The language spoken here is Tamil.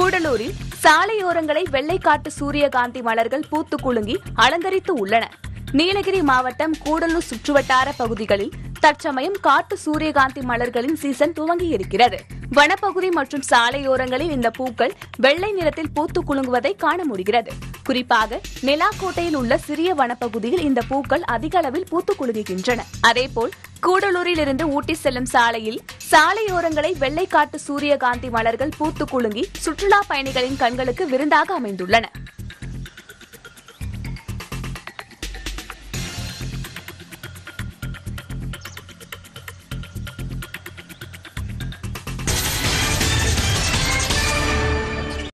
கூடலூரில் சாலையோரங்களை வெள்ளைக்காட்டு சூரியகாந்தி மலர்கள் பூத்து குலுங்கி அலங்கரித்து உள்ளன நீலகிரி மாவட்டம் கூடலூர் சுற்றுவட்டார பகுதிகளில் தற்சமயம் காட்டு சூரியகாந்தி மலர்களின் சீசன் துவங்கி இருக்கிறது வனப்பகுதி மற்றும் சாலையோரங்களில் இந்த பூக்கள் வெள்ளை நிறத்தில் பூத்து குலுங்குவதை காண முடிகிறது குறிப்பாக நிலாக்கோட்டையில் உள்ள சிறிய வனப்பகுதியில் இந்த பூக்கள் அதிக அளவில் பூத்து குலுங்குகின்றன அதேபோல் கூடலூரில் இருந்து ஊட்டி செல்லும் சாலையில் சாலையோரங்களை வெள்ளைக்காட்டு சூரியகாந்தி மலர்கள் பூத்து குலுங்கி சுற்றுலா பயணிகளின் கண்களுக்கு விருந்தாக அமைந்துள்ளன